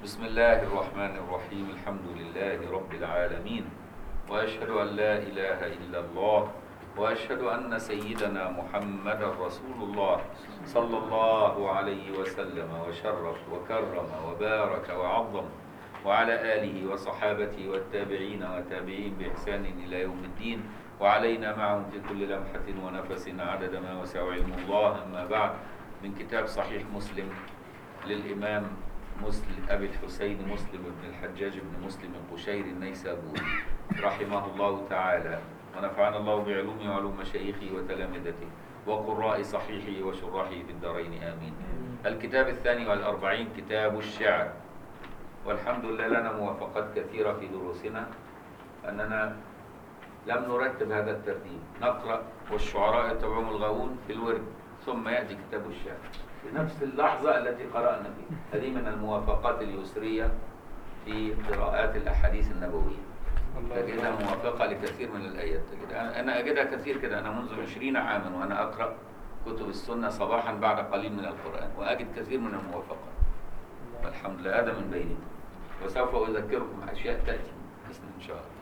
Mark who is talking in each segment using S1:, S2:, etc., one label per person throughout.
S1: بسم الله الرحمن الرحيم الحمد لله رب العالمين وأشهد أن لا إله إلا الله وأشهد أن سيدنا محمد رسول الله صلى الله عليه وسلم وشرف وكرم وبارك وعظم وعلى آله وصحابته والتابعين وتابعين بإحسان إلى يوم الدين وعلينا معهم في كل لمحة ونفس عدد ما وسع علم الله أما بعد من كتاب صحيح مسلم للإمام مسلم أبي الحسين مسلم بن الحجاج بن مسلم القشير النيسابوري رحمه الله تعالى ونفعنا الله بعلومه وعلوم مشايخه وتلامذته وقراء صحيحه وشراحه في الدارين آمين الكتاب الثاني والأربعين كتاب الشعر والحمد لله لنا موافقات كثيرة في دروسنا أننا لم نرتب هذا الترتيب نقرأ والشعراء يتبعهم الغاوون في الورد ثم يأتي كتاب الشعر في نفس اللحظة التي قرأنا فيها هذه من الموافقات اليسرية في قراءات الأحاديث النبوية تجدها موافقة لكثير من الآيات تجدها أنا أجدها كثير كده أنا منذ عشرين عاما وأنا أقرأ كتب السنة صباحا بعد قليل من القرآن وأجد كثير من الموافقات والحمد لله هذا من بينكم وسوف أذكركم أشياء تأتي بإذن إن شاء الله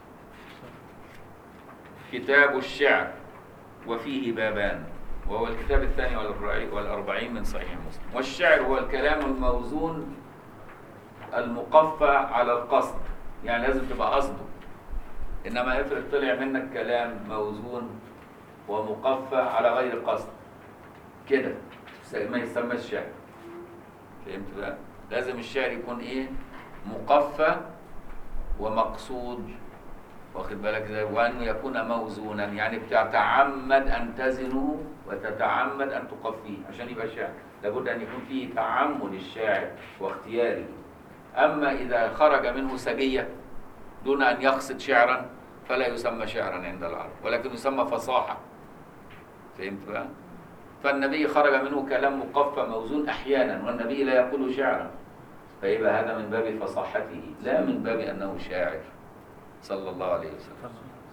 S1: كتاب الشعر وفيه بابان وهو الكتاب الثاني والأربعين من صحيح مسلم والشعر هو الكلام الموزون المقفى على القصد يعني لازم تبقى قصده إنما افرض طلع منك كلام موزون ومقفى على غير قصد كده ما يسمى الشعر فهمت بقى لازم الشعر يكون ايه مقفى ومقصود واخد بالك ازاي وانه يكون موزونا يعني بتتعمد ان تزنه وتتعمد ان تقفيه عشان يبقى شعر لابد ان يكون فيه تعمد الشاعر واختياره اما اذا خرج منه سجيه دون ان يقصد شعرا فلا يسمى شعرا عند العرب ولكن يسمى فصاحه فهمت بقى فالنبي خرج منه كلام مقفى موزون احيانا والنبي لا يقول شعرا فيبقى هذا من باب فصاحته لا من باب انه شاعر صلى الله عليه وسلم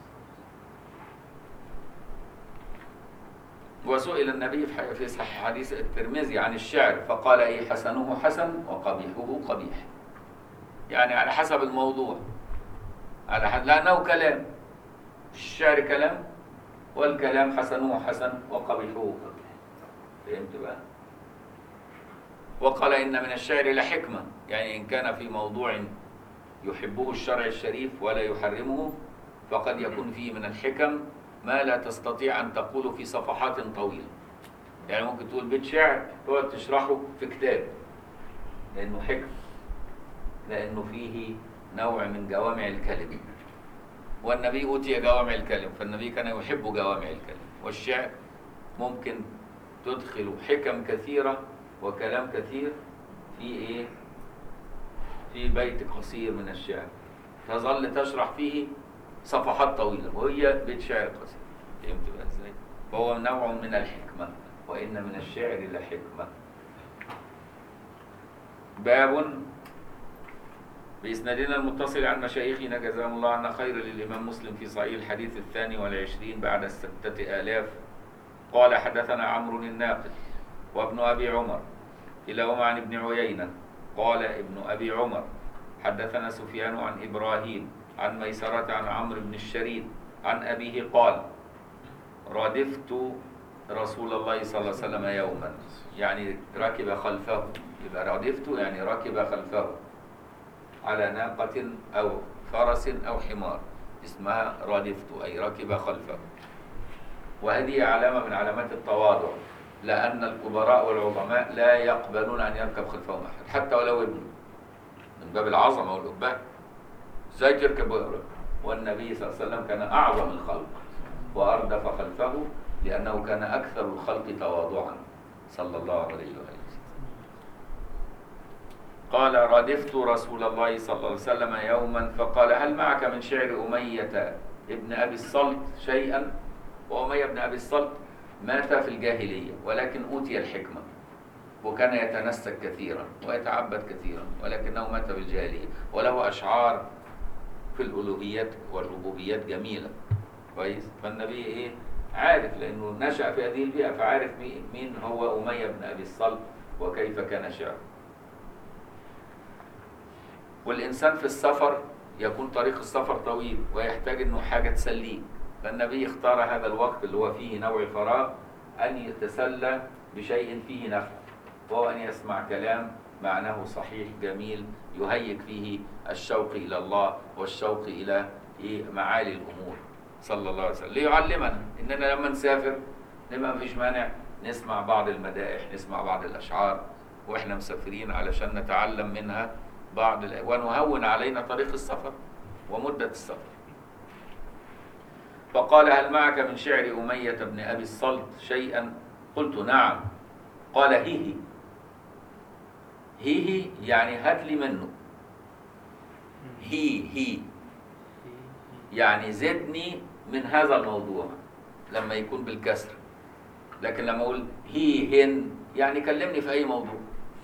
S1: وسئل النبي في صحيح حديث الترمذي عن الشعر فقال ايه حسنه حسن وقبيحه قبيح يعني على حسب الموضوع على حد لانه كلام الشعر كلام والكلام حسنه حسن وقبيحه قبيح فهمت بقى وقال ان من الشعر لحكمه يعني ان كان في موضوع يحبه الشرع الشريف ولا يحرمه فقد يكون فيه من الحكم ما لا تستطيع أن تقوله في صفحات طويلة يعني ممكن تقول بيت شعر تقعد تشرحه في كتاب لأنه حكم لأنه فيه نوع من جوامع الكلم والنبي أوتي جوامع الكلم فالنبي كان يحب جوامع الكلم والشعر ممكن تدخل حكم كثيرة وكلام كثير في إيه في بيت قصير من الشعر تظل تشرح فيه صفحات طويلة وهي بيت شعر قصير فهمت بقى ازاي؟ فهو نوع من الحكمة وإن من الشعر لحكمة باب بإسنادنا المتصل عن مشايخنا جزاهم الله عنا خير للإمام مسلم في صحيح الحديث الثاني والعشرين بعد الستة آلاف قال حدثنا عمرو الناقد وابن أبي عمر كلاهما عن ابن عيينة قال ابن أبي عمر حدثنا سفيان عن إبراهيم عن ميسرة عن عمرو بن الشريد عن أبيه قال ردفت رسول الله صلى الله عليه وسلم يوما يعني ركب خلفه يبقى ردفت يعني ركب خلفه على ناقة أو فرس أو حمار اسمها ردفت أي ركب خلفه وهذه علامة من علامات التواضع لأن الكبراء والعظماء لا يقبلون أن يركب خلفهم أحد حتى ولو ابنه من باب العظمة والأباء ازاي تركب والنبي صلى الله عليه وسلم كان أعظم الخلق وأردف خلفه لأنه كان أكثر الخلق تواضعا صلى الله عليه وسلم قال ردفت رسول الله صلى الله عليه وسلم يوما فقال هل معك من شعر أمية ابن أبي الصلت شيئا وأمية بن أبي الصلت مات في الجاهلية ولكن أوتي الحكمة وكان يتنسك كثيرا ويتعبد كثيرا ولكنه مات بالجاهلية وله أشعار في الألوهيات والربوبيات جميلة كويس فالنبي إيه عارف لأنه نشأ في هذه البيئة فعارف مين هو أمية بن أبي الصلت وكيف كان شعره والإنسان في السفر يكون طريق السفر طويل ويحتاج إنه حاجة تسليه فالنبي اختار هذا الوقت اللي هو فيه نوع فراغ أن يتسلى بشيء فيه نفع وهو أن يسمع كلام معناه صحيح جميل يهيج فيه الشوق إلى الله والشوق إلى إيه معالي الأمور صلى الله عليه وسلم ليعلمنا إننا لما نسافر نبقى مفيش مانع نسمع بعض المدائح نسمع بعض الأشعار وإحنا مسافرين علشان نتعلم منها بعض ال- ونهون علينا طريق السفر ومدة السفر فقال هل معك من شعر أمية بن أبي الصلت شيئا قلت نعم قال هيه هيه يعني هات لي منه هي هي يعني زدني من هذا الموضوع لما يكون بالكسر لكن لما اقول هي هن يعني كلمني في اي موضوع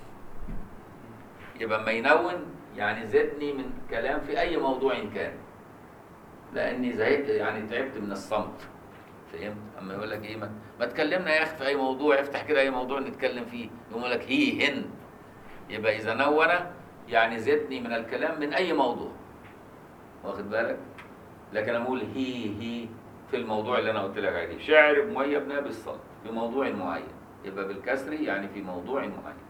S1: يبقى ما ينون يعني زدني من كلام في اي موضوع كان لاني زهقت يعني تعبت من الصمت فهمت اما يقول لك ايه ما, ما تكلمنا يا اخي في اي موضوع افتح كده اي موضوع نتكلم فيه يقول لك هي هن يبقى اذا نون يعني زدني من الكلام من اي موضوع واخد بالك لكن انا اقول هي هي في الموضوع اللي انا قلت لك عليه شعر مؤيد بن ابي الصلت في موضوع معين يبقى بالكسر يعني في موضوع معين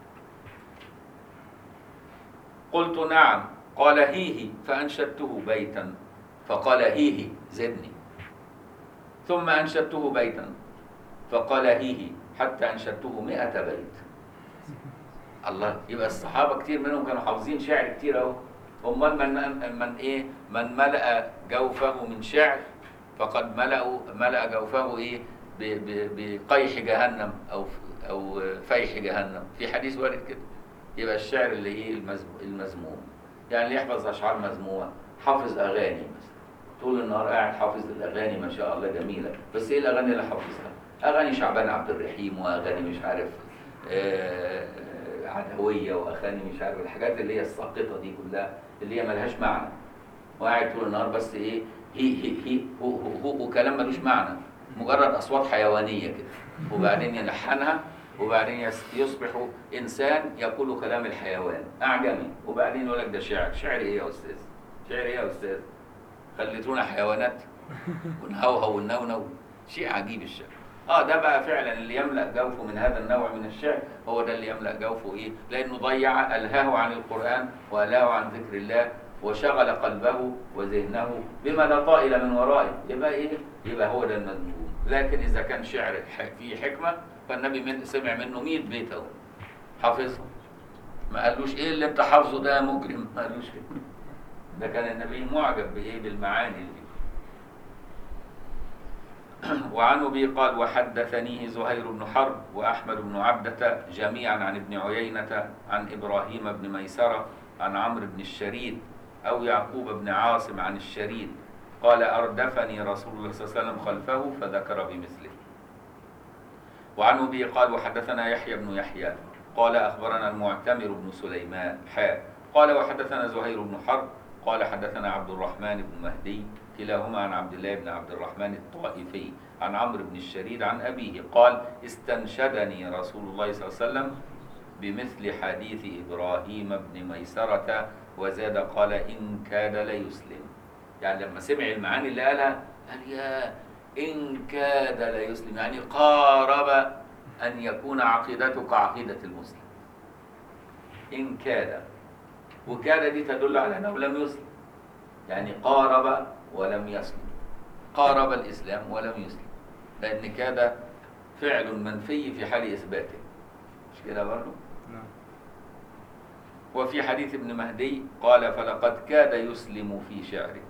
S1: قلت نعم قال هيه فانشدته بيتا فقال هيه زدني ثم انشدته بيتا فقال هيه حتى انشدته مئة بيت الله يبقى الصحابه كتير منهم كانوا حافظين شعر كتير اهو امال من من ايه من ملأ جوفه من شعر فقد ملأوا ملأ جوفه ايه ب- ب- بقيح جهنم او او فيح جهنم في حديث وارد كده يبقى الشعر اللي ايه المزم- المذموم يعني اللي يحفظ اشعار مذمومه حافظ اغاني مثلا طول النهار قاعد حافظ الاغاني ما شاء الله جميله بس ايه الاغاني اللي حافظها اغاني شعبان عبد الرحيم واغاني مش عارف آه، آه، عدويه واغاني مش عارف الحاجات اللي هي الساقطه دي كلها اللي هي ملهاش معنى وقاعد طول النهار بس ايه هي هي هي هو هو, هو وكلام ملوش معنى مجرد اصوات حيوانيه كده وبعدين يلحنها وبعدين يس- يصبح انسان يقول كلام الحيوان اعجمي وبعدين يقول لك ده شعر شعر ايه يا استاذ شعر ايه يا استاذ خليتونا حيوانات ونهوهو ونونو شيء عجيب الشعر اه ده بقى فعلا اللي يملا جوفه من هذا النوع من الشعر هو ده اللي يملا جوفه ايه لانه ضيع الهاه عن القران والهاه عن ذكر الله وشغل قلبه وذهنه بما لا طائل من ورائه يبقى ايه يبقى هو ده المذموم لكن اذا كان شعر ح- فيه حكمه فالنبي من سمع منه 100 بيت اهو حافظه ما قالوش ايه اللي انت حافظه ده يا مجرم ما قالوش كده ده كان النبي معجب بايه بالمعاني دي وعن ابي قال وحدثنيه زهير بن حرب واحمد بن عبده جميعا عن ابن عيينه عن ابراهيم بن ميسره عن عمرو بن الشريد او يعقوب بن عاصم عن الشريد قال اردفني رسول الله صلى الله عليه وسلم خلفه فذكر بمثله وعن ابي قال وحدثنا يحيى بن يحيى قال اخبرنا المعتمر بن سليمان حاء قال وحدثنا زهير بن حرب قال حدثنا عبد الرحمن بن مهدي كلاهما عن عبد الله بن عبد الرحمن الطائفي عن عمرو بن الشريد عن أبيه قال استنشدني رسول الله صلى الله عليه وسلم بمثل حديث إبراهيم بن ميسرة وزاد قال إن كاد ليسلم يعني لما سمع المعاني اللي قالها قال يا إن كاد ليسلم يعني قارب أن يكون عقيدتك عقيدة المسلم إن كاد وكاد دي تدل على أنه لم يسلم يعني قارب ولم يسلم قارب الإسلام ولم يسلم لأن كاد فعل منفي في حال إثباته مش كده برضه؟
S2: نعم
S1: وفي حديث ابن مهدي قال فلقد كاد يسلم في شعره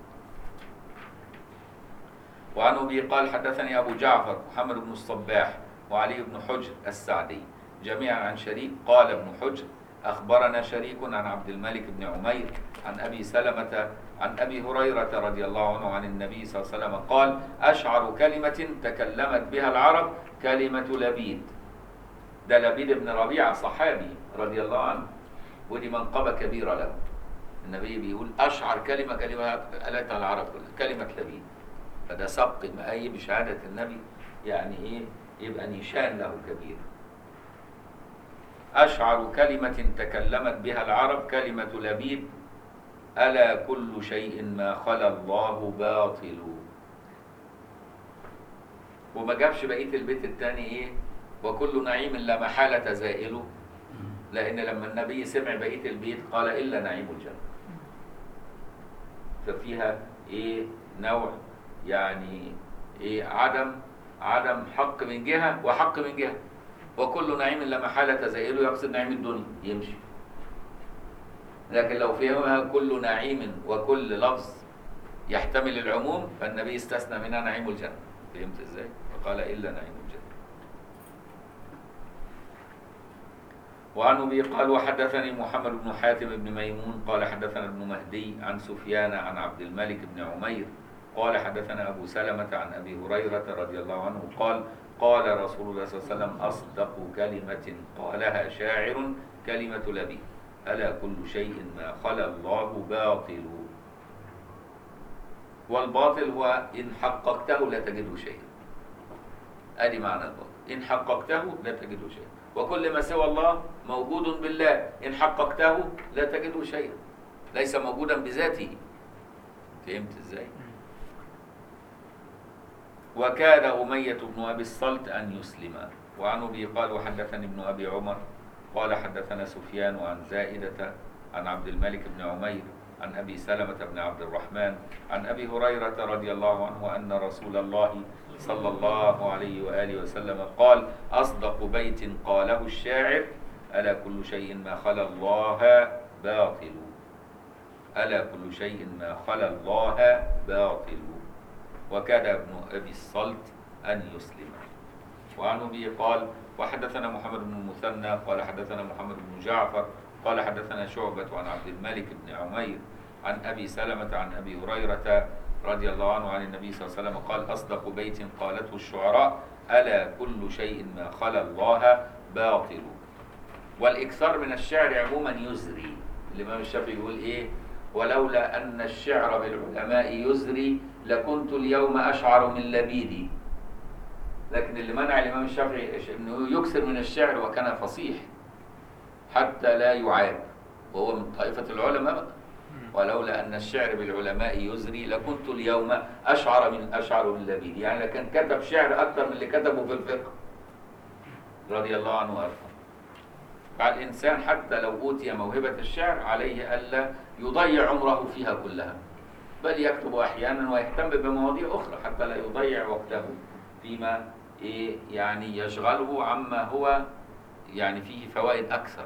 S1: وعن ابي قال حدثني ابو جعفر محمد بن الصباح وعلي بن حجر السعدي جميعا عن شريك قال ابن حجر اخبرنا شريك عن عبد الملك بن عمير عن ابي سلمه عن ابي هريره رضي الله عنه عن النبي صلى الله عليه وسلم قال اشعر كلمه تكلمت بها العرب كلمه لبيد ده لبيد بن ربيعه صحابي رضي الله عنه ودي منقبة كبيرة له النبي بيقول أشعر كلمة كلمة قالتها العرب كلها كلمة لبيد فده سبق مآي بشهادة النبي يعني إيه يبقى نيشان له كبير أشعر كلمة تكلمت بها العرب كلمة لبيد ألا كل شيء ما خلا الله باطل وما جابش بقية البيت الثاني إيه وكل نعيم لا محالة زائله لأن لما النبي سمع بقية البيت قال إلا نعيم الجنة ففيها إيه نوع يعني إيه عدم عدم حق من جهة وحق من جهة وكل نعيم لا محالة زائله يقصد نعيم الدنيا يمشي لكن لو فيها كل نعيم وكل لفظ يحتمل العموم فالنبي استثنى منها نعيم الجنة فهمت ازاي؟ فقال إلا نعيم الجنة وعن ابي قال وحدثني محمد بن حاتم بن ميمون قال حدثنا ابن مهدي عن سفيان عن عبد الملك بن عمير قال حدثنا ابو سلمه عن ابي هريره رضي الله عنه قال قال رسول الله صلى الله عليه وسلم اصدق كلمه قالها شاعر كلمه لبيب الا كل شيء ما خلا الله باطل والباطل هو ان حققته لا تجده شيئا ادي معنى الباطل ان حققته لا تجده شيئا وكل ما سوى الله موجود بالله إن حققته لا تجده شيئا ليس موجودا بذاته فهمت ازاي وكاد أمية بن أبي الصلت أن يسلم وعن أبي قال وحدثني ابن أبي عمر قال حدثنا سفيان عن زائدة عن عبد الملك بن عمير عن أبي سلمة بن عبد الرحمن عن أبي هريرة رضي الله عنه أن رسول الله صلى الله عليه وآله وسلم قال أصدق بيت قاله الشاعر ألا كل شيء ما خلا الله باطل ألا كل شيء ما خلا الله باطل وكاد ابن أبي الصلت أن يسلم وعن أبي قال وحدثنا محمد بن المثنى قال حدثنا محمد بن جعفر قال حدثنا شعبة عن عبد الملك بن عمير عن أبي سلمة عن أبي هريرة رضي الله عنه عن النبي صلى الله عليه وسلم قال أصدق بيت قالته الشعراء ألا كل شيء ما خلا الله باطل والإكثار من الشعر عموما يزري الإمام الشافعي يقول إيه ولولا أن الشعر بالعلماء يزري لكنت اليوم أشعر من لبيدي لكن اللي منع الإمام الشافعي أنه يكثر من الشعر وكان فصيح حتى لا يعاب وهو من طائفة العلماء بقى ولولا أن الشعر بالعلماء يزري لكنت اليوم أشعر من أشعر من لبيد يعني لكن كتب شعر أكثر من اللي كتبه في الفقه رضي الله عنه وأرضاه فالإنسان حتى لو أوتي موهبة الشعر عليه ألا يضيع عمره فيها كلها بل يكتب أحيانا ويهتم بمواضيع أخرى حتى لا يضيع وقته فيما إيه يعني يشغله عما هو يعني فيه فوائد أكثر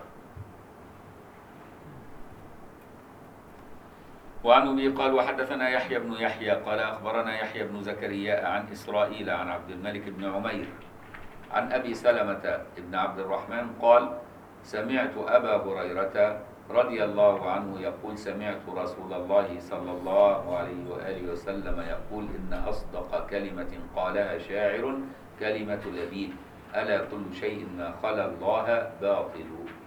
S1: وعن ابي قال وحدثنا يحيى بن يحيى قال اخبرنا يحيى بن زكريا عن اسرائيل عن عبد الملك بن عمير عن ابي سلمه بن عبد الرحمن قال سمعت ابا هريره رضي الله عنه يقول سمعت رسول الله صلى الله عليه واله وسلم يقول ان اصدق كلمه قالها شاعر كلمه لبيب الا كل شيء ما خلا الله باطل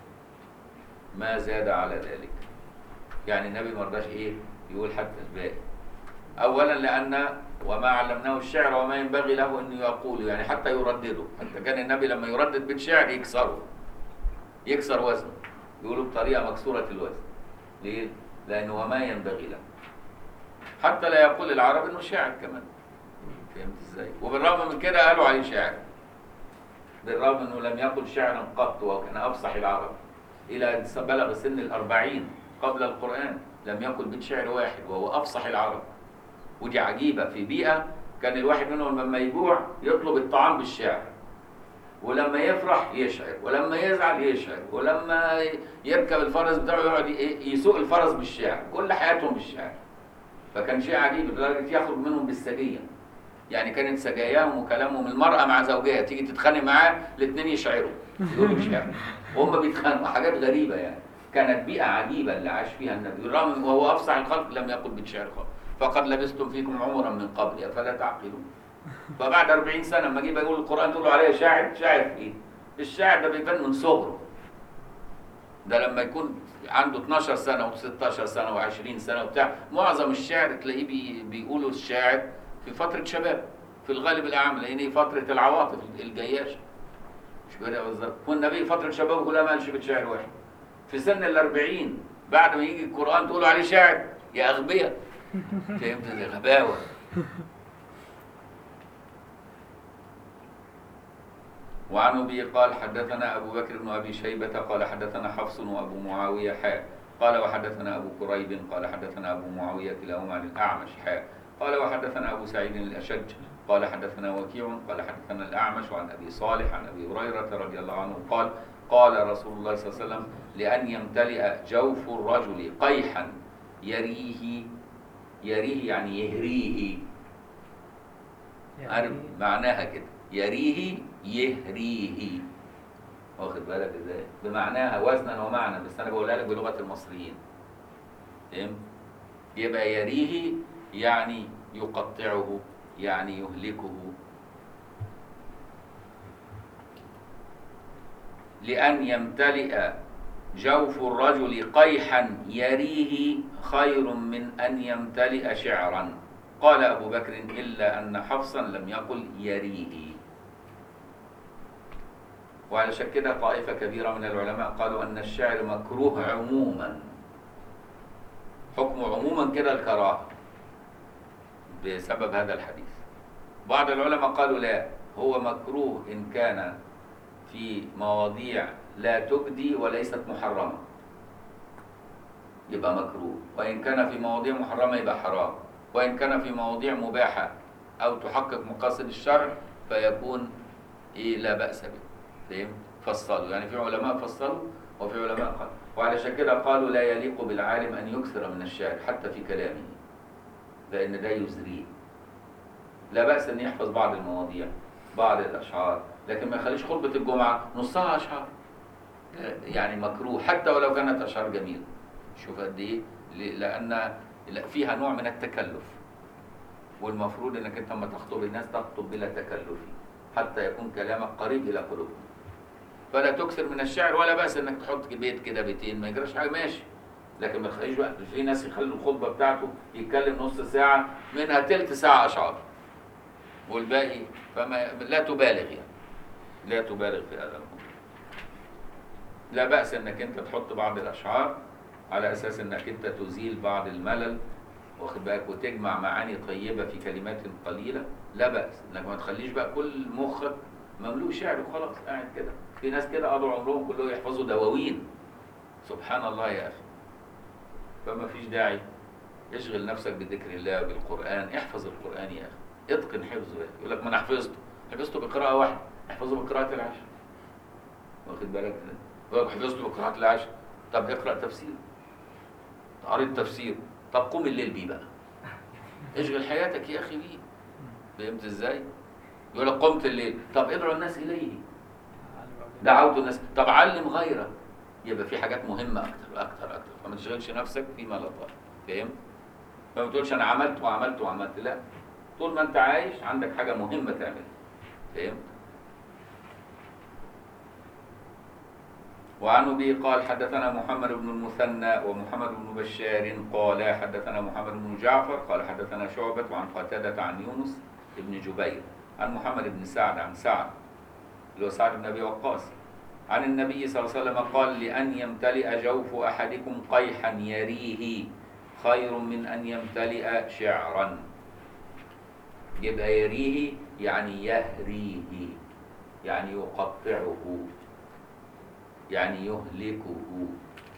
S1: ما زاد على ذلك يعني النبي ما رضاش ايه يقول حتى الباقي اولا لان وما علمناه الشعر وما ينبغي له انه يقول يعني حتى يردده حتى كان النبي لما يردد بيت شعر يكسره يكسر وزنه يقولوا بطريقه مكسوره الوزن ليه لانه وما ينبغي له حتى لا يقول العرب انه شاعر كمان فهمت ازاي وبالرغم من كده قالوا عليه شاعر بالرغم انه لم يقل شعرا قط وكان افصح العرب الى ان بلغ سن الاربعين قبل القرآن لم يقل بيت شعر واحد وهو أفصح العرب ودي عجيبة في بيئة كان الواحد منهم لما يجوع يطلب الطعام بالشعر ولما يفرح يشعر ولما يزعل يشعر ولما يركب الفرس بتاعه يقعد يسوق الفرس بالشعر كل حياتهم بالشعر فكان شيء عجيب لدرجة يخرج منهم بالسجية يعني كانت سجاياهم وكلامهم المرأة مع زوجها تيجي تتخانق معاه الاثنين يشعروا يقولوا شعر وهم بيتخانقوا حاجات غريبة يعني كانت بيئة عجيبة اللي عاش فيها النبي بالرغم وهو أفصح الخلق لم يقل بالشعر خالص فقد لبستم فيكم عمرا من قبل أفلا تعقلون فبعد 40 سنة لما جه يقول القرآن تقول له عليه شاعر شاعر في إيه؟ الشاعر ده بيبان من صغره ده لما يكون عنده 12 سنة و16 سنة و20 سنة وبتاع معظم الشعر تلاقيه بي بيقولوا الشاعر في فترة شباب في الغالب الأعم لأن هي فترة العواطف الجياشة مش كده بالظبط والنبي فترة شبابه كلها ما قالش بالشعر واحد في سن الأربعين بعد ما يجي القرآن تقولوا عليه شاعر يا أغبياء فهمت زي غباوة وعن ابي قال حدثنا ابو بكر بن ابي شيبه قال حدثنا حفص وابو معاويه حاء قال وحدثنا ابو كريب قال حدثنا ابو معاويه كلاهما عن الاعمش حاء قال وحدثنا ابو سعيد الاشج قال حدثنا وكيع قال حدثنا الاعمش عن ابي صالح عن ابي هريره رضي الله عنه قال قال رسول الله صلى الله عليه وسلم لان يمتلئ جوف الرجل قيحا يريه يريه يعني يهريه عارف معناها كده يريه يهريه واخد بالك ازاي بمعناها وزنا ومعنى بس انا بقولها لك بلغه المصريين فهمت يبقى يريه يعني يقطعه يعني يهلكه لأن يمتلئ جوف الرجل قيحا يريه خير من أن يمتلئ شعرا قال أبو بكر إلا أن حفصا لم يقل يريه وعلشان كده طائفة كبيرة من العلماء قالوا أن الشعر مكروه عموما حكمه عموما كده الكراهة بسبب هذا الحديث بعض العلماء قالوا لا هو مكروه إن كان في مواضيع لا تجدي وليست محرمة يبقى مكروه وإن كان في مواضيع محرمة يبقى حرام وإن كان في مواضيع مباحة أو تحقق مقاصد الشرع فيكون إيه لا بأس به فهم؟ فصلوا يعني في علماء فصلوا وفي علماء قالوا وعلشان كده قالوا لا يليق بالعالم أن يكثر من الشعر حتى في كلامه لأن ده يزريه لا بأس أن يحفظ بعض المواضيع بعض الأشعار لكن ما يخليش خطبة الجمعة نصها أشعار يعني مكروه حتى ولو كانت أشعار جميلة شوف قد إيه ل- لأن فيها نوع من التكلف والمفروض انك انت لما تخطب الناس تخطب بلا تكلف حتى يكون كلامك قريب الى قلوبهم فلا تكثر من الشعر ولا باس انك تحط بيت كده بيتين ما يجراش حاجه ماشي لكن ما تخليش بقى في ناس يخلوا الخطبه بتاعته يتكلم نص ساعه منها تلت ساعه اشعار والباقي فما لا تبالغ يعني لا تبالغ في هذا الامر لا باس انك انت تحط بعض الاشعار على اساس انك انت تزيل بعض الملل واخد بالك وتجمع معاني طيبه في كلمات قليله لا باس انك ما تخليش بقى كل مخك مملوء شعر وخلاص قاعد كده في ناس كده قضوا عمرهم كلهم يحفظوا دواوين سبحان الله يا اخي فما فيش داعي اشغل نفسك بذكر الله وبالقران احفظ القران يا اخي اتقن حفظه يا اخي يقول لك ما انا حفظته حفظته بقراءه واحده احفظه بقراءه العشر واخد بالك يقول لك حفظته بقراءه العشر طب اقرا تفسير قريت تفسير طب قوم الليل بيه بقى اشغل حياتك يا اخي بيه فهمت ازاي يقول لك قمت الليل طب ادعو الناس اليه دعوت الناس طب علم غيرك يبقى في حاجات مهمه اكتر اكتر اكتر فما تشغلش نفسك فيما لا طال فهمت فما تقولش انا عملت وعملت وعملت لا طول ما انت عايش عندك حاجه مهمه تعملها فهمت وعن ابي قال حدثنا محمد بن المثنى ومحمد بن بشار قال حدثنا محمد بن جعفر قال حدثنا شعبة عن قتادة عن يونس بن جبير عن محمد بن سعد عن سعد اللي هو سعد بن ابي وقاص عن النبي صلى الله عليه وسلم قال لأن يمتلئ جوف أحدكم قيحا يريه خير من أن يمتلئ شعرا يبقى يريه يعني يهريه يعني يقطعه يعني يهلكه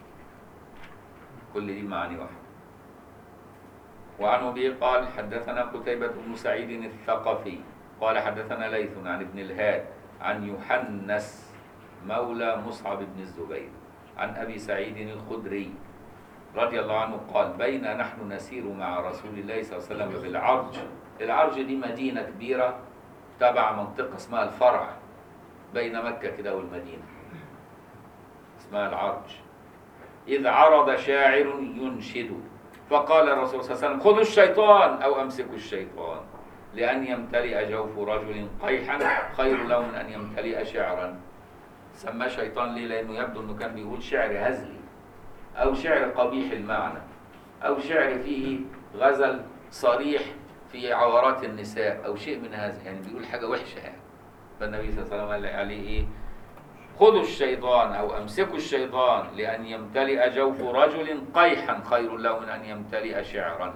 S1: كل دي معاني واحدة وعن أبي قال حدثنا قتيبة بن سعيد الثقفي قال حدثنا ليث عن ابن الهاد عن يحنس مولى مصعب بن الزبير عن أبي سعيد الخدري رضي الله عنه قال بين نحن نسير مع رسول الله صلى الله عليه وسلم بالعرج العرج دي مدينة كبيرة تبع منطقة اسمها الفرع بين مكة كده والمدينة اسمها العرج إذ عرض شاعر ينشد فقال الرسول صلى الله عليه وسلم خذوا الشيطان أو أمسكوا الشيطان لأن يمتلئ جوف رجل قيحا خير له من أن يمتلئ شعرا سماه شيطان ليه؟ لأنه يبدو أنه كان بيقول شعر هزلي أو شعر قبيح المعنى أو شعر فيه غزل صريح في عورات النساء أو شيء من هذا يعني بيقول حاجة وحشة يعني فالنبي صلى الله عليه وسلم قال عليه إيه خذوا الشيطان أو أمسكوا الشيطان لأن يمتلئ جوف رجل قيحا خير له من أن يمتلئ شعرا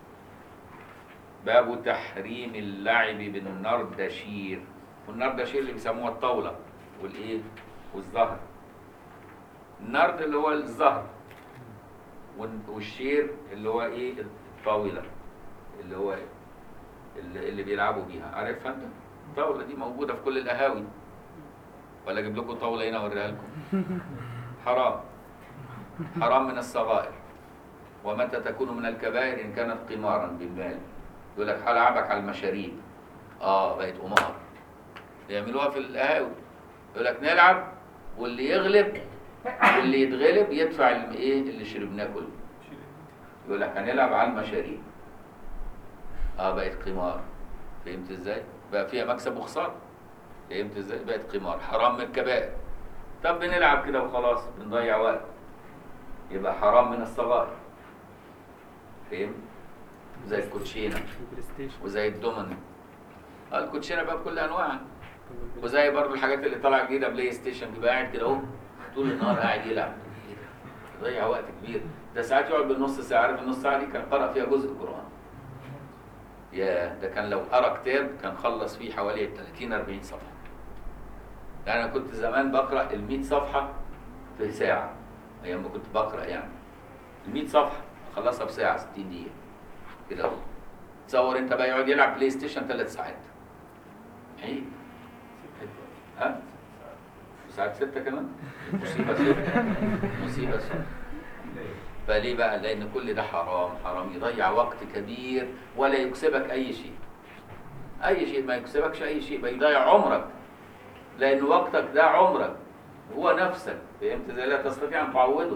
S1: باب تحريم اللعب بالنردشير والنردشير اللي بيسموها الطاولة والإيه والزهر النرد اللي هو الزهر وال- والشير اللي هو إيه الطاولة اللي هو اللي, اللي بيلعبوا بيها عارفها أنت الطاولة دي موجودة في كل القهاوي ولا اجيب لكم طاوله هنا اوريها لكم حرام حرام من الصغائر ومتى تكون من الكبائر ان كانت قمارا بالمال يقول لك هلعبك على المشاريب اه بقت قمار يعملوها في القهاوي يقول لك نلعب واللي يغلب واللي يتغلب يدفع الم- ايه اللي شربناه كله يقول لك هنلعب على المشاريب اه بقت قمار فهمت ازاي بقى فيها مكسب وخساره فهمت ازاي بقت قمار حرام من الكبائر طب بنلعب كده وخلاص بنضيع وقت يبقى حرام من الصغائر فهمت زي الكوتشينه
S2: البلاي ستيشن
S1: وزي الدومينو اه الكوتشينه بقى بكل انواعها
S2: طب البلاي-
S1: وزي برضو الحاجات اللي طالعه جديده بلاي ستيشن بيبقى قاعد كده اهو طول النهار قاعد يلعب إيه ده؟ يضيع وقت كبير ده ساعات يقعد بالنص ساعه عارف النص ساعه دي كان قرأ فيها جزء قرآن يا ده كان لو قرأ كتاب كان خلص فيه حوالي 30 40 صفحه يعني انا كنت زمان بقرأ ال 100 صفحه في ساعه ايام ما كنت بقرأ يعني ال 100 صفحه اخلصها في ساعه 60 دقيقه كده اهو تصور انت بقى يقعد يلعب بلاي ستيشن ثلاث ساعات عيب ها ساعات ستة كمان مصيبة ستة مصيبة ستة فليه بقى لأن كل ده حرام حرام يضيع وقت كبير ولا يكسبك أي شيء أي شيء ما يكسبكش أي شيء بيضيع عمرك لأن وقتك ده عمرك هو نفسك فهمت ازاي لا تستطيع أن تعوضه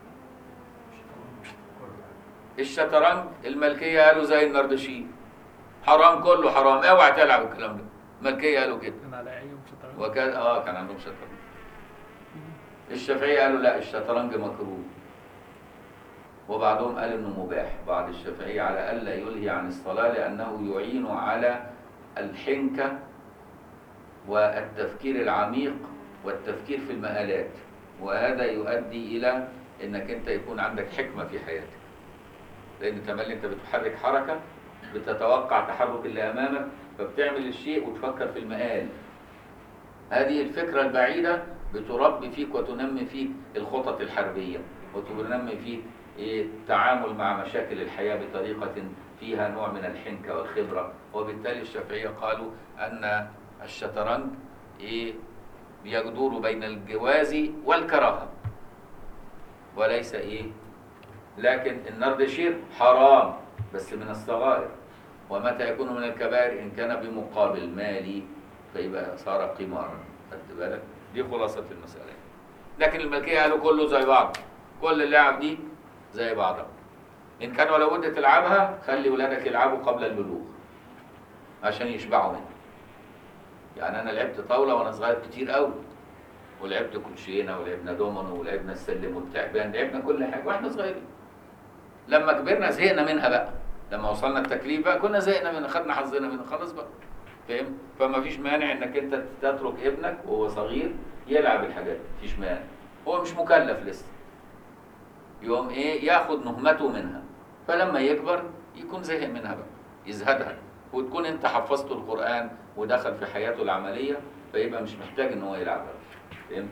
S1: الشطرنج الملكية قالوا زي النردشين حرام كله حرام اوعى تلعب الكلام ده الملكية قالوا كده
S2: كان على ايام شطرنج
S1: وكان اه كان عندهم شطرنج الشافعية قالوا لا الشطرنج مكروه وبعضهم قال انه مباح بعض الشافعية على الا يلهي عن الصلاة لانه يعين على الحنكة والتفكير العميق والتفكير في المآلات وهذا يؤدي الى انك انت يكون عندك حكمة في حياتك لان تملي انت بتحرك حركة بتتوقع تحرك اللي امامك فبتعمل الشيء وتفكر في المآل هذه الفكرة البعيدة بتربي فيك وتنمي فيك الخطط الحربية وتنمي فيك إيه التعامل مع مشاكل الحياة بطريقة فيها نوع من الحنكة والخبرة وبالتالي الشافعية قالوا أن الشطرنج إيه يدور بين الجواز والكراهة وليس إيه لكن النردشير حرام بس من الصغائر ومتى يكون من الكبائر إن كان بمقابل مالي فيبقى صار قمارا خدت بالك دي خلاصة المسألة لكن الملكية قالوا كله زي بعض كل اللعب دي زي بعضها إن كان ولا بد تلعبها خلي ولادك يلعبوا قبل البلوغ عشان يشبعوا منها يعني أنا لعبت طاولة وأنا صغير كتير قوي ولعبت كوتشينة ولعبنا دومينو ولعبنا السلم والتعبان لعبنا كل حاجة واحنا صغيرين لما كبرنا زهقنا منها بقى لما وصلنا التكليف بقى كنا زهقنا منها خدنا حظنا منها خلاص بقى فاهم فما فيش مانع انك انت تترك ابنك وهو صغير يلعب الحاجات دي مفيش مانع هو مش مكلف لسه يقوم ايه ياخد نهمته منها فلما يكبر يكون زهق منها بقى يزهدها وتكون انت حفظته القرآن ودخل في حياته العملية فيبقى مش محتاج ان هو يلعبها فهمت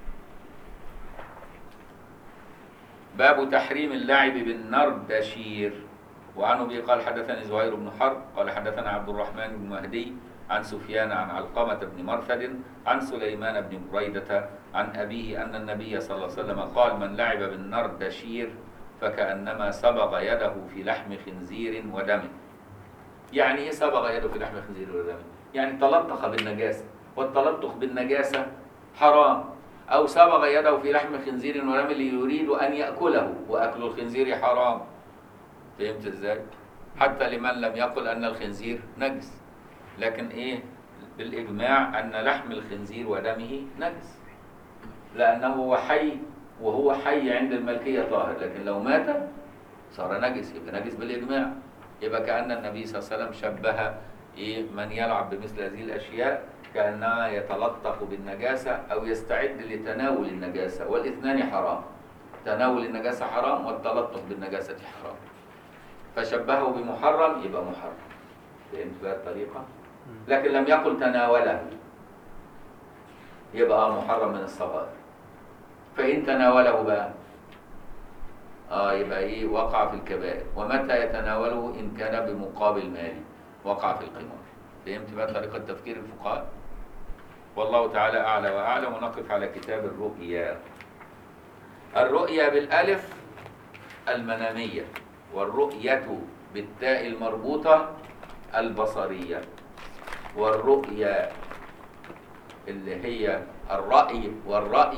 S1: باب تحريم اللعب بالنردشير وعن ابي قال حدثني زهير بن حرب قال حدثنا عبد الرحمن بن مهدي عن سفيان عن علقمة بن مرثد عن سليمان بن بريدة عن أبيه أن النبي صلى الله عليه وسلم قال من لعب بالنردشير فكأنما صبغ يده في لحم خنزير ودم يعني ايه صبغ يده في لحم خنزير ودم يعني تلطخ بالنجاسة والتلطخ بالنجاسة حرام أو صبغ يده في لحم خنزير ودم ليريد أن يأكله وأكل الخنزير حرام فهمت ازاي؟ حتى لمن لم يقل ان الخنزير نجس لكن ايه بالاجماع ان لحم الخنزير ودمه نجس لانه هو حي وهو حي عند الملكيه طاهر لكن لو مات صار نجس يبقى نجس بالاجماع يبقى كان النبي صلى الله عليه وسلم شبه ايه من يلعب بمثل هذه الاشياء كأنما يتلطخ بالنجاسة أو يستعد لتناول النجاسة والاثنان حرام تناول النجاسة حرام والتلطخ بالنجاسة حرام فشبهه بمحرم يبقى محرم فهمت بقى الطريقة؟ لكن لم يقل تناوله يبقى محرم من الصغائر فإن تناوله بقى اه يبقى ايه وقع في الكبائر ومتى يتناوله ان كان بمقابل مالي وقع في القمار فهمت بقى طريقة تفكير الفقهاء والله تعالى أعلى وأعلم ونقف على كتاب الرؤيا الرؤيا بالألف المنامية والرؤية بالتاء المربوطة البصرية والرؤيا اللي هي الرأي والرأي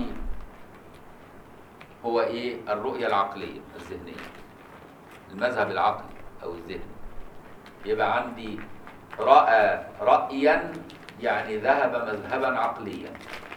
S1: هو ايه الرؤية العقلية الذهنية المذهب العقلي او الذهني يبقى عندي رأى رأيا يعني ذهب مذهبا عقليا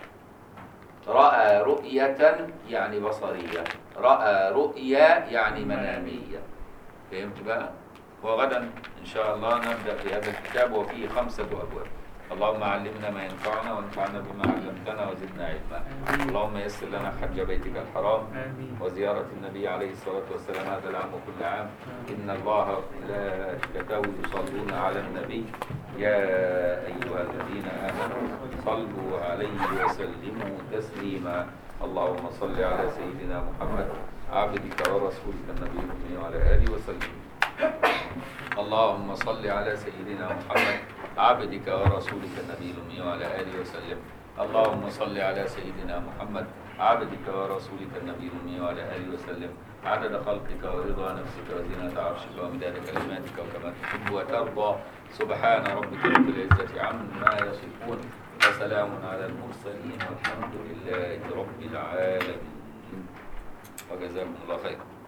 S1: رأى رؤية يعني بصرية رأى رؤيا يعني منامية فهمت بقى وغدا إن شاء الله نبدأ في هذا الكتاب وفيه خمسة أبواب اللهم علمنا ما ينفعنا وانفعنا بما علمتنا وزدنا علما
S2: آمين.
S1: اللهم يسر لنا حج بيتك الحرام
S2: آمين
S1: وزيارة النبي عليه الصلاة والسلام هذا العام وكل عام إن الله ملائكته يصلون على النبي يا أيها الذين آمنوا صلوا عليه وسلموا تسليما اللهم صل على سيدنا محمد عبدك ورسولك النبي الأمي وعلى آله وسلم اللهم صل على سيدنا محمد عبدك ورسولك النبي الأمي وعلى آله وسلم اللهم صل على سيدنا محمد عبدك ورسولك النبي الأمي وعلى آله وسلم عدد خلقك ورضا نفسك وزنة عرشك ومداد كلماتك وكما تحب وترضى سبحان ربك رب العزة عما يصفون وسلام على المرسلين والحمد لله رب العالمين وجزاكم الله خيرا